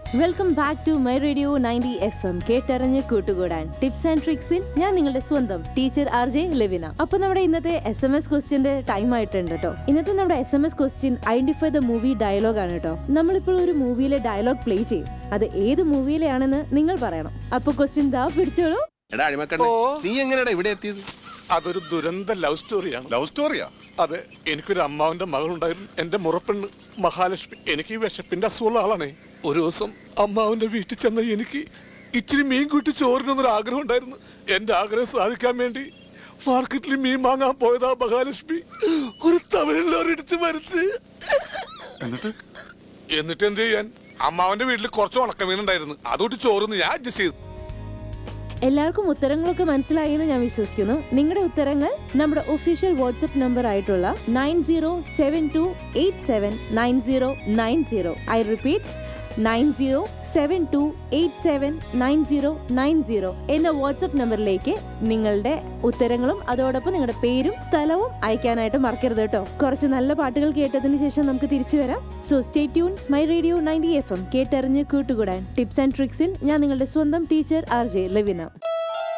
Welcome back to my radio ninety FM എം കേട്ടറിഞ്ഞ് കൂട്ടുകൂടാൻ ടിപ്സ് ആൻഡ് ട്രിക്സിൽ ഞാൻ നിങ്ങളുടെ സ്വന്തം ടീച്ചർ ആർ ജെ ലെവിന അപ്പൊ നമ്മുടെ ഇന്നത്തെ എസ് എം എസ് ക്വസ്റ്റ്യന്റെ ടൈം ആയിട്ടുണ്ട് കേട്ടോ ഇന്നത്തെ നമ്മുടെ S M S question identify the movie dialogue ആണ് കേട്ടോ നമ്മളിപ്പോൾ ഒരു മൂവിയിലെ ഡയലോഗ് പ്ലേ ചെയ്യും അത് ഏത് മൂവിയിലെയാണെന്ന് നിങ്ങൾ പറയണം അപ്പൊ ക്വസ്റ്റ്യൻ ദാ പിടിച്ചോളൂ എടാ അടിമക്കണ്ണ ഓ. നീ എങ്ങനെയാടാ ഇവിടെ എത്തിയത് അതൊരു ദുരന്ത ലവ് സ്റ്റോറിയാണ് ലവ് സ്റ്റോറിയാ അതെ എനിക്കൊരു അമ്മാവന്റെ മകളുണ്ടായിരുന്നു എന്റെ മുറപ്പെണ്ണ് മഹാലക്ഷ്മി എനിക്ക് ഈ വിശപ്പിന്റെ അസുഖമുള്ള ആളാണേ ഒരു ദിവസം അമ്മാവന്റെ വീട്ടിൽ ചെന്ന എനിക്ക് ഇച്ചിരി മീൻ കൂട്ടി ചോറിനൊന്നൊരു ആഗ്രഹം ഉണ്ടായിരുന്നു എന്റെ ആഗ്രഹം സാധിക്കാൻ വേണ്ടി മാർക്കറ്റിൽ മീൻ വാങ്ങാൻ പോയതാ മഹാലക്ഷ്മി ഒരു തമിഴിലോരിടിച്ച് മരിച്ച് എന്നിട്ട് എന്നിട്ട് എന്ത് ചെയ്യാൻ അമ്മാവന്റെ വീട്ടിൽ കുറച്ച് ഉണക്കമീൻ ഉണ്ടായിരുന്നു അതുകൊണ്ട് ചോറിന്ന് ഞാൻ അഡ്ജസ്റ്റ് ചെയ്തു എല്ലാവർക്കും ഉത്തരങ്ങളൊക്കെ മനസ്സിലായി എന്ന് ഞാൻ വിശ്വസിക്കുന്നു നിങ്ങളുടെ ഉത്തരങ്ങൾ നമ്മുടെ ഒഫീഷ്യൽ വാട്സ്ആപ്പ് നമ്പർ ആയിട്ടുള്ള nine zero seven two eight seven nine zero nine zero I repeat nine zero seven two eight seven nine zero nine zero എന്ന വാട്സ്ആപ്പ് നമ്പറിലേക്ക് നിങ്ങളുടെ ഉത്തരങ്ങളും അതോടൊപ്പം നിങ്ങളുടെ പേരും സ്ഥലവും അയക്കാനായിട്ട് മറക്കരുത് കേട്ടോ കുറച്ച് നല്ല പാട്ടുകൾ കേട്ടതിന് ശേഷം നമുക്ക് തിരിച്ചു വരാം so stay tune my radio ninety FM എം കേട്ടറിഞ്ഞ് കൂട്ടുകൂടാൻ ടിപ്സ് ആൻഡ് ട്രിക്സിൽ ഞാൻ നിങ്ങളുടെ സ്വന്തം ടീച്ചർ ആർ ജെ ലവിന